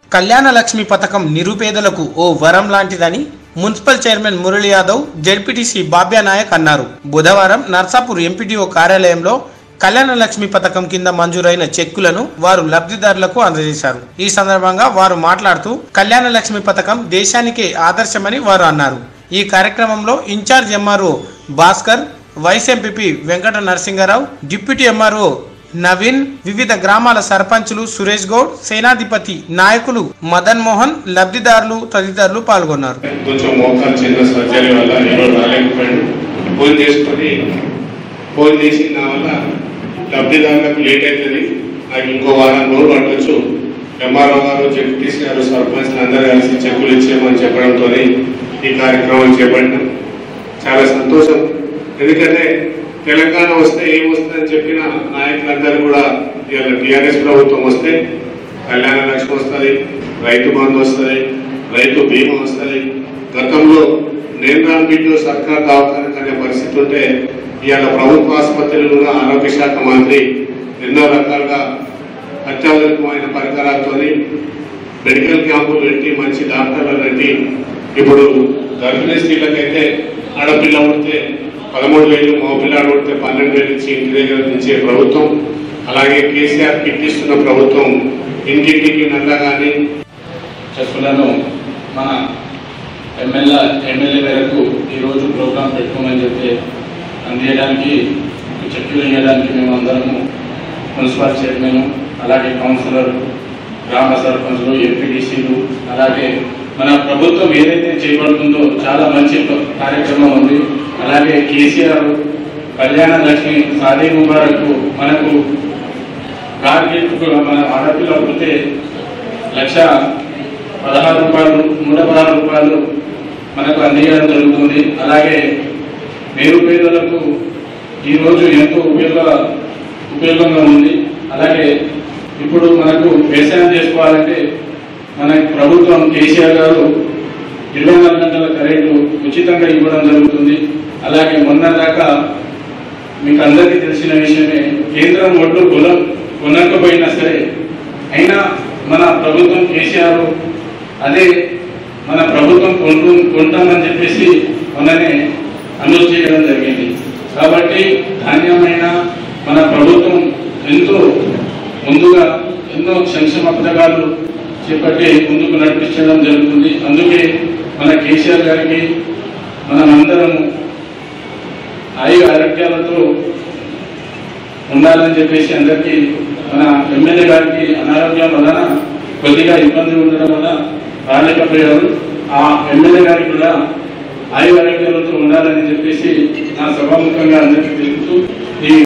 కళ్యాణ లక్ష్మి పథకం నిరుపేదలకు ఓ వరం లాంటిదని municipal chairman Murali Yadav ZPTC Babya Naik అన్నారు బుధవారం నర్సాపూర్ ఎంపీడీఓ కార్యాలయంలో కళ్యాణ లక్ష్మి పథకం కింద మంజూరైన చెక్కులను వారు లబ్ధిదారులకు అందజేశారు ఈ సందర్భంగా వారు మాట్లాడుతూ కళ్యాణ లక్ష్మి పథకం దేశానికే ఆదర్శమని వారు అన్నారు ఈ కార్యక్రమంలో incharge MRO Bhaskar vice MPP Venkata Narasingarao deputy MRO Naveen వివిధ గ్రామాల సర్పంచులు సురేష్ గౌడ్ సేనాధిపతి నాయకులు మదన్ మోహన్ లబ్ధిదారులు తదితరులు పాల్గొన్నారు కొంచెం మోకాలు చిన్న సర్జరీ వల్ల ఈరోజు రాలేకపోయాడు ఫోన్ చేసుకొని ఫోన్ చేసి నా వల్ల లబ్ధిదారులకు లేట్ అవుతుంది నాకు ఇంకో వారం రోజులు పట్టొచ్చు ఎంఆర్ఓ గారు జెడ్పీటీసీ గారు సర్పంచ్ అందరూ కలిసి చెక్కులు ఇచ్చేయమని చెప్పడంతో ఈ కార్యక్రమం చేపట్టినాం చాలా సంతోషం ఎందుకంటే తెలంగాణ వస్తే ఏం వస్తుందని చెప్పిన నాయకులందరూ కూడా ఇవాళ టీఆర్ఎస్ ప్రభుత్వం వస్తే కళ్యాణ లక్ష్మి వస్తుంది రైతు బంధు వస్తుంది రైతు బీమా వస్తుంది గతంలో నేను రాని బిడ్డు సర్కార్ దవాఖాన అనే పరిస్థితి ఉంటే ఇవాళ ప్రభుత్వ ఆసుపత్రులు కూడా ఆరోగ్య శాఖ మంత్రి ఎన్నో రకాలుగా అత్యాధునికమైన పరికరాలతో మెడికల్ క్యాంపులు పెట్టి మంచి డాక్టర్లు పెట్టి ఇప్పుడు గర్భిణీ స్త్రీలకైతే ఆడపిల్ల పుడితే పదమూడు వేలు మగ పిల్లాడు పుడితే పన్నెండు వేలు ఇచ్చి ఇంటి దగ్గర నుంచే ప్రభుత్వం అలాగే కేసీఆర్ కిట్ ఇస్తున్న ప్రభుత్వం ఇంటింటికి నల్ల కానీ చెక్కులను మన ఎమ్మెల్యే ఎమ్మెల్యే మేరకు ఈరోజు ప్రోగ్రాం పెట్టుకోమని చెప్పి అందియడానికి చెక్కులు ఇవ్వడానికి మేము అందరము మున్సిపల్ చైర్మన్ అలాగే కౌన్సిలర్ గ్రామ సర్పంచులు ఎంపీటీసీలు అలాగే మన ప్రభుత్వం ఏదైతే చేపడుతుందో చాలా మంచి ప్ర- కార్యక్రమం ఉంది అలాగే కేసీఆర్ కళ్యాణ లక్ష్మి సాదీ ముబారక్ మనకు టార్గెట్ మన ఆడపిల్ల పుడితే లక్ష పదహారు రూపాయలు నూట పదహారు రూపాయలు మనకు అందించడం జరుగుతుంది అలాగే నిరుపేదలకు ఈరోజు ఎంతో ఉపయోగ ఉపయోగంగా ఉంది అలాగే ఇప్పుడు మనకు వ్యవసాయం చేసుకోవాలంటే మన ప్రభుత్వం కేసీఆర్ గారు ఇరవై నాలుగు గంటల కరెంటు ఉచితంగా ఇవ్వడం జరుగుతుంది అలాగే మొన్న దాకా మీకు అందరికీ తెలిసిన విషయమే కేంద్రం ఒడ్లు కొన కొనకపోయినా సరే అయినా మన ప్రభుత్వం కేసీఆర్ అదే మన ప్రభుత్వం కొంటు కొంటామని చెప్పేసి మొన్ననే అనౌన్స్ చేయడం జరిగింది కాబట్టి ధాన్యమైన మన ప్రభుత్వం ఎంతో ముందుగా ఎన్నో సంక్షేమ పథకాలు చేపట్టి ముందుకు నడిపించడం జరుగుతుంది అందుకే మన కేసీఆర్ గారికి మనమందరం ఆయు ఆరోగ్యాలతో ఉండాలని చెప్పేసి అందరికీ మన ఎమ్మెల్యే గారికి అనారోగ్యం వలన కొద్దిగా ఇబ్బంది ఉండడం వల్ల రాలేకపోయారు ఆ ఎమ్మెల్యే గారికి కూడా ఆయు ఆరోగ్యాలతో ఉండాలని చెప్పేసి నా సభాముఖంగా అందరికీ తెలుపుతూ ఈ